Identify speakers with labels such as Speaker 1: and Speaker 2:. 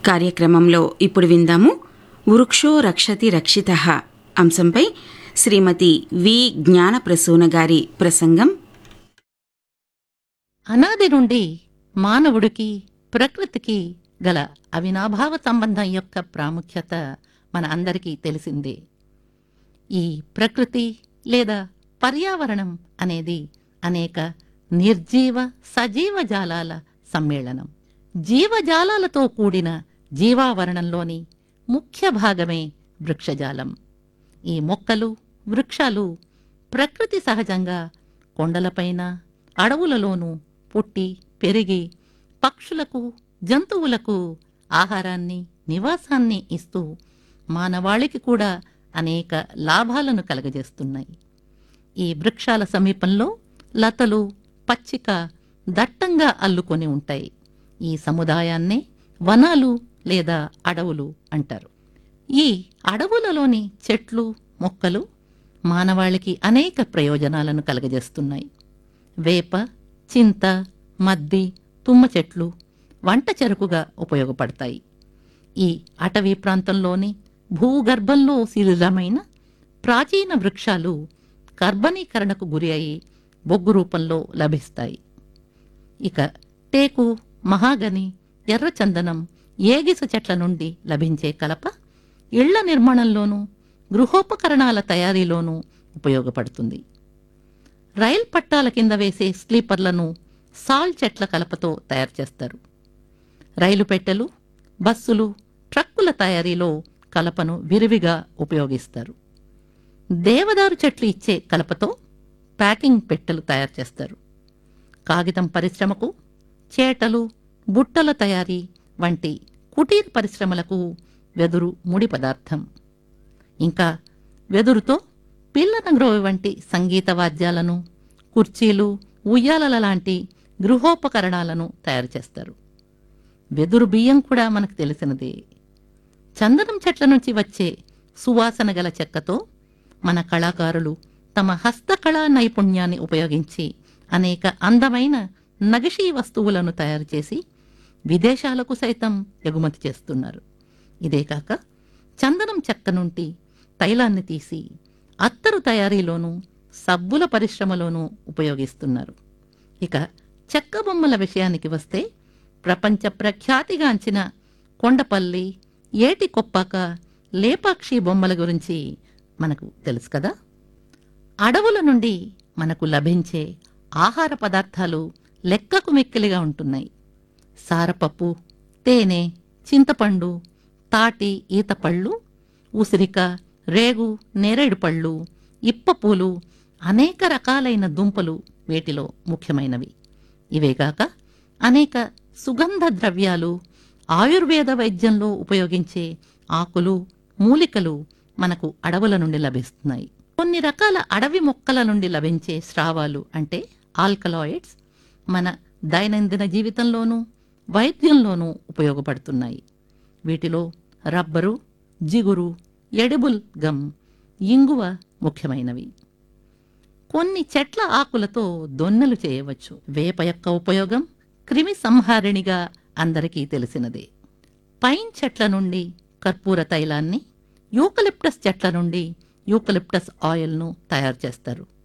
Speaker 1: కార్యక్రమంలో ఇప్పుడు విందాము వృక్షో రక్షతి రక్షిత అంశంపై శ్రీమతి వి జ్ఞానప్రసూన గారి ప్రసంగం
Speaker 2: అనాది నుండి మానవుడికి ప్రకృతికి గల అవినాభావ సంబంధం యొక్క ప్రాముఖ్యత మన అందరికీ తెలిసిందే ఈ ప్రకృతి లేదా పర్యావరణం అనేది అనేక నిర్జీవ సజీవ జాలాల సమ్మేళనం జీవజాలాలతో కూడిన జీవావరణంలోని ముఖ్య భాగమే వృక్షజాలం ఈ మొక్కలు వృక్షాలు ప్రకృతి సహజంగా కొండలపైన అడవులలోనూ పుట్టి పెరిగి పక్షులకు జంతువులకు ఆహారాన్ని నివాసాన్ని ఇస్తూ మానవాళికి కూడా అనేక లాభాలను కలగజేస్తున్నాయి ఈ వృక్షాల సమీపంలో లతలు పచ్చిక దట్టంగా అల్లుకొని ఉంటాయి ఈ సముదాయాన్నే వనాలు లేదా అడవులు అంటారు ఈ అడవులలోని చెట్లు మొక్కలు మానవాళికి అనేక ప్రయోజనాలను కలగజేస్తున్నాయి వేప చింత మద్ది తుమ్మ చెట్లు వంట చెరుకుగా ఉపయోగపడతాయి ఈ అటవీ ప్రాంతంలోని భూగర్భంలో శిథిలమైన ప్రాచీన వృక్షాలు కర్బనీకరణకు గురి అయి బొగ్గు రూపంలో లభిస్తాయి ఇక టేకు మహాగని ఎర్రచందనం ఏగిస చెట్ల నుండి లభించే కలప ఇళ్ల నిర్మాణంలోనూ గృహోపకరణాల తయారీలోనూ ఉపయోగపడుతుంది రైల్ పట్టాల కింద వేసే స్లీపర్లను సాల్ చెట్ల కలపతో తయారు చేస్తారు రైలు పెట్టెలు బస్సులు ట్రక్కుల తయారీలో కలపను విరివిగా ఉపయోగిస్తారు దేవదారు చెట్లు ఇచ్చే కలపతో ప్యాకింగ్ పెట్టెలు తయారు చేస్తారు కాగితం పరిశ్రమకు చేటలు బుట్టల తయారీ వంటి కుటీర పరిశ్రమలకు వెదురు ముడి పదార్థం ఇంకా వెదురుతో పిల్లన గ్రోవి వంటి సంగీత వాద్యాలను కుర్చీలు ఉయ్యాలల లాంటి గృహోపకరణాలను తయారు చేస్తారు వెదురు బియ్యం కూడా మనకు తెలిసినదే చందనం చెట్ల నుంచి వచ్చే సువాసన గల చెక్కతో మన కళాకారులు తమ హస్తకళా నైపుణ్యాన్ని ఉపయోగించి అనేక అందమైన నగిషీ వస్తువులను తయారు చేసి విదేశాలకు సైతం ఎగుమతి చేస్తున్నారు ఇదే కాక చందనం చెక్క నుండి తైలాన్ని తీసి అత్తరు తయారీలోనూ సబ్బుల పరిశ్రమలోనూ ఉపయోగిస్తున్నారు ఇక చెక్క బొమ్మల విషయానికి వస్తే ప్రపంచ ప్రఖ్యాతిగాంచిన కొండపల్లి ఏటి కొప్పాక లేపాక్షి బొమ్మల గురించి మనకు తెలుసు కదా అడవుల నుండి మనకు లభించే ఆహార పదార్థాలు లెక్కకు మిక్కిలిగా ఉంటున్నాయి సారపప్పు తేనె చింతపండు తాటి ఈతపళ్ళు ఉసిరిక రేగు నేరేడు పళ్ళు ఇప్పపూలు అనేక రకాలైన దుంపలు వీటిలో ముఖ్యమైనవి ఇవేగాక అనేక సుగంధ ద్రవ్యాలు ఆయుర్వేద వైద్యంలో ఉపయోగించే ఆకులు మూలికలు మనకు అడవుల నుండి లభిస్తున్నాయి కొన్ని రకాల అడవి మొక్కల నుండి లభించే స్రావాలు అంటే ఆల్కలాయిడ్స్ మన దైనందిన జీవితంలోనూ వైద్యంలోనూ ఉపయోగపడుతున్నాయి వీటిలో రబ్బరు జిగురు ఎడిబుల్ గమ్ ఇంగువ ముఖ్యమైనవి కొన్ని చెట్ల ఆకులతో దొన్నెలు చేయవచ్చు వేప యొక్క ఉపయోగం క్రిమి సంహారిణిగా అందరికీ తెలిసినదే పైన్ చెట్ల నుండి కర్పూర తైలాన్ని యూకలిప్టస్ చెట్ల నుండి యూకలిప్టస్ ఆయిల్ను తయారు చేస్తారు